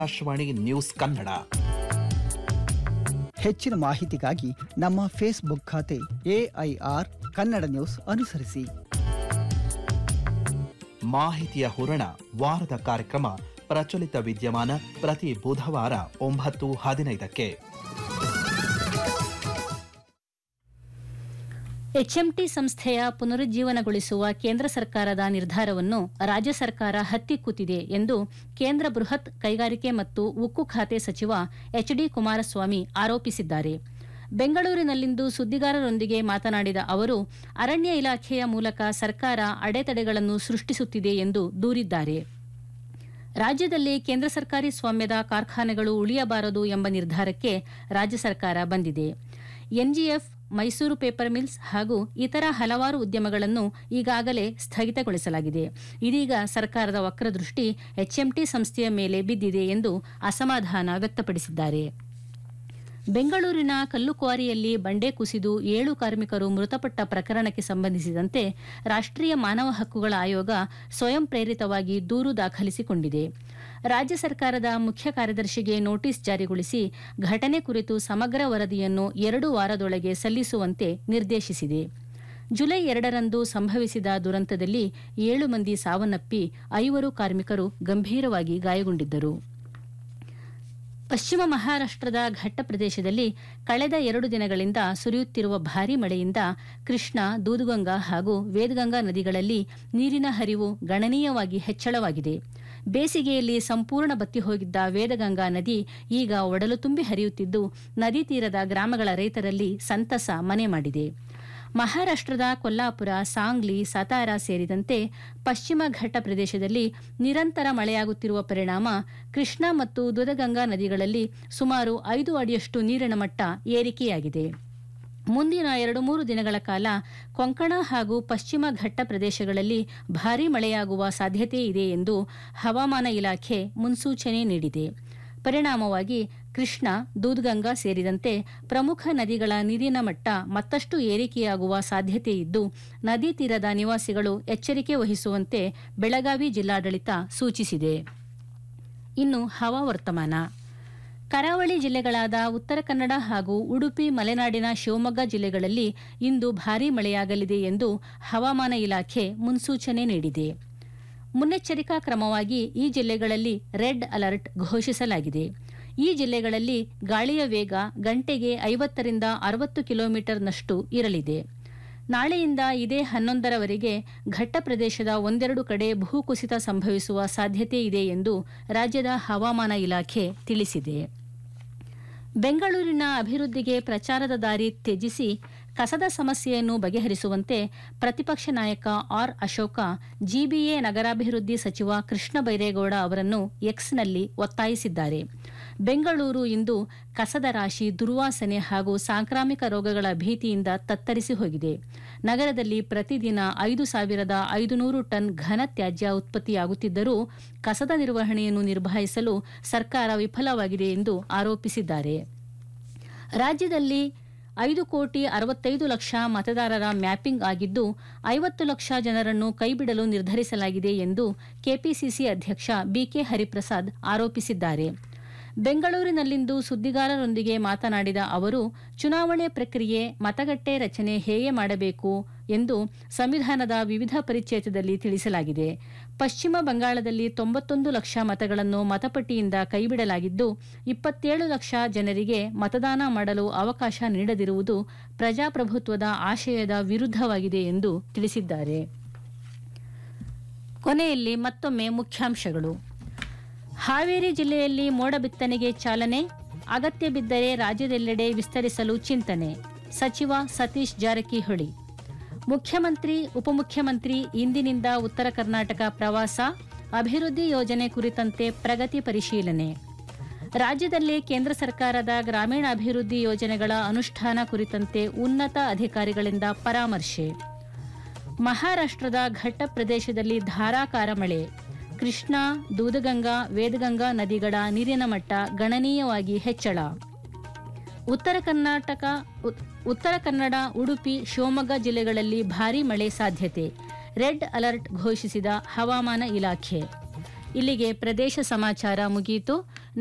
Akashvani news Kannada ಹೆಚ್ಚಿನ ಮಾಹಿತಿಗಾಗಿ ನಮ್ಮ ಫೇಸ್ಬುಕ್ ಖಾತೆ ಎಐಆರ್ ಕನ್ನಡ ನ್ಯೂಸ್ ಅನುಸರಿಸಿ ಮಾಹಿತಿಯ ಹೂರಣ ವಾರದ ಕಾರ್ಯಕ್ರಮ ಪ್ರಚಲಿತ ವಿದ್ಯಮಾನ ಪ್ರತಿ ಬುಧವಾರ ಒಂಬತ್ತು ಹದಿನೈದಕ್ಕೆ ಎಚ್ಎಂಟಿ ಸಂಸ್ಥೆಯ ಪುನರುಜ್ಜೀವನಗೊಳಿಸುವ ಕೇಂದ್ರ ಸರ್ಕಾರದ ನಿರ್ಧಾರವನ್ನು ರಾಜ್ಯ ಸರ್ಕಾರ ಹತ್ತಿಕ್ಕುತ್ತಿದೆ ಎಂದು ಕೇಂದ್ರ ಬೃಹತ್ ಕೈಗಾರಿಕೆ ಮತ್ತು ಉಕ್ಕು ಖಾತೆ ಸಚಿವ ಎಚ್ ಡಿ ಕುಮಾರಸ್ವಾಮಿ ಆರೋಪಿಸಿದ್ದಾರೆ ಬೆಂಗಳೂರಿನಲ್ಲಿಂದು ಸುದ್ದಿಗಾರರೊಂದಿಗೆ ಮಾತನಾಡಿದ ಅವರು ಅರಣ್ಯ ಇಲಾಖೆಯ ಮೂಲಕ ಸರ್ಕಾರ ಅಡೆತಡೆಗಳನ್ನು ಸೃಷ್ಟಿಸುತ್ತಿದೆ ಎಂದು ದೂರಿದ್ದಾರೆ ರಾಜ್ಯದಲ್ಲಿ ಕೇಂದ್ರ ಸರ್ಕಾರಿ ಸ್ವಾಮ್ಯದ ಕಾರ್ಖಾನೆಗಳು ಉಳಿಯಬಾರದು ಎಂಬ ನಿರ್ಧಾರಕ್ಕೆ ರಾಜ್ಯ ಸರ್ಕಾರ ಬಂದಿದೆ ಎನ್ಜಿಎಫ್ ಮೈಸೂರು ಪೇಪರ್ ಮಿಲ್ಸ್ ಹಾಗೂ ಇತರ ಹಲವಾರು ಉದ್ಯಮಗಳನ್ನು ಈಗಾಗಲೇ ಸ್ಥಗಿತಗೊಳಿಸಲಾಗಿದೆ ಇದೀಗ ಸರ್ಕಾರದ ವಕ್ರದೃಷ್ಟಿ ಎಚ್ಎಂಟಿ ಸಂಸ್ಥೆಯ ಮೇಲೆ ಬಿದ್ದಿದೆ ಎಂದು ಅಸಮಾಧಾನ ವ್ಯಕ್ತಪಡಿಸಿದ್ದಾರೆ ಬೆಂಗಳೂರಿನ ಕಲ್ಲುಕ್ವಾರಿಯಲ್ಲಿ ಬಂಡೆ ಕುಸಿದು ಏಳು ಕಾರ್ಮಿಕರು ಮೃತಪಟ್ಟ ಪ್ರಕರಣಕ್ಕೆ ಸಂಬಂಧಿಸಿದಂತೆ ರಾಷ್ಟ್ರೀಯ ಮಾನವ ಹಕ್ಕುಗಳ ಆಯೋಗ ಸ್ವಯಂ ಪ್ರೇರಿತವಾಗಿ ದೂರು ದಾಖಲಿಸಿಕೊಂಡಿದೆ ರಾಜ್ಯ ಸರ್ಕಾರದ ಮುಖ್ಯ ಕಾರ್ಯದರ್ಶಿಗೆ ನೋಟಿಸ್ ಜಾರಿಗೊಳಿಸಿ ಘಟನೆ ಕುರಿತು ಸಮಗ್ರ ವರದಿಯನ್ನು ಎರಡು ವಾರದೊಳಗೆ ಸಲ್ಲಿಸುವಂತೆ ನಿರ್ದೇಶಿಸಿದೆ ಜುಲೈ ಎರಡರಂದು ಸಂಭವಿಸಿದ ದುರಂತದಲ್ಲಿ ಏಳು ಮಂದಿ ಸಾವನ್ನಪ್ಪಿ ಐವರು ಕಾರ್ಮಿಕರು ಗಂಭೀರವಾಗಿ ಗಾಯಗೊಂಡಿದ್ದರು ಪಶ್ಚಿಮ ಮಹಾರಾಷ್ಟ್ರದ ಘಟ್ಟ ಪ್ರದೇಶದಲ್ಲಿ ಕಳೆದ ಎರಡು ದಿನಗಳಿಂದ ಸುರಿಯುತ್ತಿರುವ ಭಾರೀ ಮಳೆಯಿಂದ ಕೃಷ್ಣ ದೂದಗಂಗಾ ಹಾಗೂ ವೇದಗಂಗಾ ನದಿಗಳಲ್ಲಿ ನೀರಿನ ಹರಿವು ಗಣನೀಯವಾಗಿ ಹೆಚ್ಚಳವಾಗಿದೆ ಬೇಸಿಗೆಯಲ್ಲಿ ಸಂಪೂರ್ಣ ಬತ್ತಿ ಹೋಗಿದ್ದ ವೇದಗಂಗಾ ನದಿ ಈಗ ಒಡಲು ತುಂಬಿ ಹರಿಯುತ್ತಿದ್ದು ನದಿ ತೀರದ ಗ್ರಾಮಗಳ ರೈತರಲ್ಲಿ ಸಂತಸ ಮನೆ ಮಾಡಿದೆ ಮಹಾರಾಷ್ಟ್ರದ ಕೊಲ್ಲಾಪುರ ಸಾಂಗ್ಲಿ ಸತಾರ ಸೇರಿದಂತೆ ಪಶ್ಚಿಮ ಘಟ್ಟ ಪ್ರದೇಶದಲ್ಲಿ ನಿರಂತರ ಮಳೆಯಾಗುತ್ತಿರುವ ಪರಿಣಾಮ ಕೃಷ್ಣ ಮತ್ತು ದುಧಗಂಗಾ ನದಿಗಳಲ್ಲಿ ಸುಮಾರು ಐದು ಅಡಿಯಷ್ಟು ನೀರಿನ ಮಟ್ಟ ಏರಿಕೆಯಾಗಿದೆ ಮುಂದಿನ ಎರಡು ಮೂರು ದಿನಗಳ ಕಾಲ ಕೊಂಕಣ ಹಾಗೂ ಪಶ್ಚಿಮ ಘಟ್ಟ ಪ್ರದೇಶಗಳಲ್ಲಿ ಭಾರೀ ಮಳೆಯಾಗುವ ಸಾಧ್ಯತೆ ಇದೆ ಎಂದು ಹವಾಮಾನ ಇಲಾಖೆ ಮುನ್ಸೂಚನೆ ನೀಡಿದೆ ಪರಿಣಾಮವಾಗಿ ಕೃಷ್ಣ ದೂದ್ಗಂಗಾ ಸೇರಿದಂತೆ ಪ್ರಮುಖ ನದಿಗಳ ನೀರಿನ ಮಟ್ಟ ಮತ್ತಷ್ಟು ಏರಿಕೆಯಾಗುವ ಸಾಧ್ಯತೆ ಇದ್ದು ನದಿ ತೀರದ ನಿವಾಸಿಗಳು ಎಚ್ಚರಿಕೆ ವಹಿಸುವಂತೆ ಬೆಳಗಾವಿ ಜಿಲ್ಲಾಡಳಿತ ಸೂಚಿಸಿದೆ ಇನ್ನು ಹವಾವರ್ತಮಾನ ಕರಾವಳಿ ಜಿಲ್ಲೆಗಳಾದ ಉತ್ತರ ಕನ್ನಡ ಹಾಗೂ ಉಡುಪಿ ಮಲೆನಾಡಿನ ಶಿವಮೊಗ್ಗ ಜಿಲ್ಲೆಗಳಲ್ಲಿ ಇಂದು ಭಾರೀ ಮಳೆಯಾಗಲಿದೆ ಎಂದು ಹವಾಮಾನ ಇಲಾಖೆ ಮುನ್ಸೂಚನೆ ನೀಡಿದೆ ಮುನ್ನೆಚ್ಚರಿಕಾ ಕ್ರಮವಾಗಿ ಈ ಜಿಲ್ಲೆಗಳಲ್ಲಿ ರೆಡ್ ಅಲರ್ಟ್ ಘೋಷಿಸಲಾಗಿದೆ ಈ ಜಿಲ್ಲೆಗಳಲ್ಲಿ ಗಾಳಿಯ ವೇಗ ಗಂಟೆಗೆ ಐವತ್ತರಿಂದ ಅರವತ್ತು ಕಿಲೋಮೀಟರ್ನಷ್ಟು ಇರಲಿದೆ ನಾಳೆಯಿಂದ ಇದೇ ಹನ್ನೊಂದರವರೆಗೆ ಘಟ್ಟ ಪ್ರದೇಶದ ಒಂದೆರಡು ಕಡೆ ಭೂಕುಸಿತ ಸಂಭವಿಸುವ ಸಾಧ್ಯತೆ ಇದೆ ಎಂದು ರಾಜ್ಯದ ಹವಾಮಾನ ಇಲಾಖೆ ತಿಳಿಸಿದೆ ಬೆಂಗಳೂರಿನ ಅಭಿವೃದ್ಧಿಗೆ ಪ್ರಚಾರದ ದಾರಿ ತ್ಯಜಿಸಿ ಕಸದ ಸಮಸ್ಯೆಯನ್ನು ಬಗೆಹರಿಸುವಂತೆ ಪ್ರತಿಪಕ್ಷ ನಾಯಕ ಆರ್ ಅಶೋಕ ಜಿಬಿಎ ನಗರಾಭಿವೃದ್ಧಿ ಸಚಿವ ಕೃಷ್ಣ ಬೈರೇಗೌಡ ಅವರನ್ನು ಎಕ್ಸ್ನಲ್ಲಿ ಒತ್ತಾಯಿಸಿದ್ದಾರೆ ಬೆಂಗಳೂರು ಇಂದು ಕಸದ ರಾಶಿ ದುರ್ವಾಸನೆ ಹಾಗೂ ಸಾಂಕ್ರಾಮಿಕ ರೋಗಗಳ ಭೀತಿಯಿಂದ ತತ್ತರಿಸಿ ಹೋಗಿದೆ ನಗರದಲ್ಲಿ ಪ್ರತಿದಿನ ಐದು ಸಾವಿರದ ಐದುನೂರು ಟನ್ ಘನ ತ್ಯಾಜ್ಯ ಉತ್ಪತ್ತಿಯಾಗುತ್ತಿದ್ದರೂ ಕಸದ ನಿರ್ವಹಣೆಯನ್ನು ನಿರ್ವಹಿಸಲು ಸರ್ಕಾರ ವಿಫಲವಾಗಿದೆ ಎಂದು ಆರೋಪಿಸಿದ್ದಾರೆ ರಾಜ್ಯದಲ್ಲಿ ಐದು ಕೋಟಿ ಅರವತ್ತೈದು ಲಕ್ಷ ಮತದಾರರ ಮ್ಯಾಪಿಂಗ್ ಆಗಿದ್ದು ಐವತ್ತು ಲಕ್ಷ ಜನರನ್ನು ಕೈಬಿಡಲು ನಿರ್ಧರಿಸಲಾಗಿದೆ ಎಂದು ಕೆಪಿಸಿಸಿ ಅಧ್ಯಕ್ಷ ಬಿಕೆ ಹರಿಪ್ರಸಾದ್ ಆರೋಪಿಸಿದ್ದಾರೆ ಬೆಂಗಳೂರಿನಲ್ಲಿಂದು ಸುದ್ದಿಗಾರರೊಂದಿಗೆ ಮಾತನಾಡಿದ ಅವರು ಚುನಾವಣೆ ಪ್ರಕ್ರಿಯೆ ಮತಗಟ್ಟೆ ರಚನೆ ಹೇಗೆ ಮಾಡಬೇಕು ಎಂದು ಸಂವಿಧಾನದ ವಿವಿಧ ಪರಿಚ್ಛೇದದಲ್ಲಿ ತಿಳಿಸಲಾಗಿದೆ ಪಶ್ಚಿಮ ಬಂಗಾಳದಲ್ಲಿ ತೊಂಬತ್ತೊಂದು ಲಕ್ಷ ಮತಗಳನ್ನು ಮತಪಟ್ಟಿಯಿಂದ ಕೈಬಿಡಲಾಗಿದ್ದು ಇಪ್ಪತ್ತೇಳು ಲಕ್ಷ ಜನರಿಗೆ ಮತದಾನ ಮಾಡಲು ಅವಕಾಶ ನೀಡದಿರುವುದು ಪ್ರಜಾಪ್ರಭುತ್ವದ ಆಶಯದ ವಿರುದ್ಧವಾಗಿದೆ ಎಂದು ತಿಳಿಸಿದ್ದಾರೆ ಕೊನೆಯಲ್ಲಿ ಮತ್ತೊಮ್ಮೆ ಮುಖ್ಯಾಂಶಗಳು ಹಾವೇರಿ ಜಿಲ್ಲೆಯಲ್ಲಿ ಮೋಡ ಬಿತ್ತನೆಗೆ ಚಾಲನೆ ಅಗತ್ಯ ಬಿದ್ದರೆ ರಾಜ್ಯದೆಲ್ಲೆಡೆ ವಿಸ್ತರಿಸಲು ಚಿಂತನೆ ಸಚಿವ ಸತೀಶ್ ಜಾರಕಿಹೊಳಿ ಮುಖ್ಯಮಂತ್ರಿ ಉಪಮುಖ್ಯಮಂತ್ರಿ ಇಂದಿನಿಂದ ಉತ್ತರ ಕರ್ನಾಟಕ ಪ್ರವಾಸ ಅಭಿವೃದ್ಧಿ ಯೋಜನೆ ಕುರಿತಂತೆ ಪ್ರಗತಿ ಪರಿಶೀಲನೆ ರಾಜ್ಯದಲ್ಲಿ ಕೇಂದ್ರ ಸರ್ಕಾರದ ಗ್ರಾಮೀಣಾಭಿವೃದ್ಧಿ ಯೋಜನೆಗಳ ಅನುಷ್ಠಾನ ಕುರಿತಂತೆ ಉನ್ನತ ಅಧಿಕಾರಿಗಳಿಂದ ಪರಾಮರ್ಶೆ ಮಹಾರಾಷ್ಟ್ರದ ಘಟ್ಟ ಪ್ರದೇಶದಲ್ಲಿ ಧಾರಾಕಾರ ಮಳೆ ಕೃಷ್ಣ ದೂದಗಂಗಾ ವೇದಗಂಗಾ ನದಿಗಳ ನೀರಿನ ಮಟ್ಟ ಗಣನೀಯವಾಗಿ ಹೆಚ್ಚಳ ಉತ್ತರ ಕರ್ನಾಟಕ ಉತ್- ಉತ್ತರ ಕನ್ನಡ ಉಡುಪಿ ಶಿವಮೊಗ್ಗ ಜಿಲ್ಲೆಗಳಲ್ಲಿ ಭಾರೀ ಮಳೆ ಸಾಧ್ಯತೆ ರೆಡ್ ಅಲರ್ಟ್ ಘೋಷಿಸಿದ ಹವಾಮಾನ ಇಲಾಖೆ ಇಲ್ಲಿಗೆ ಪ್ರದೇಶ ಸಮಾಚಾರ ಮುಗಿಯಿತು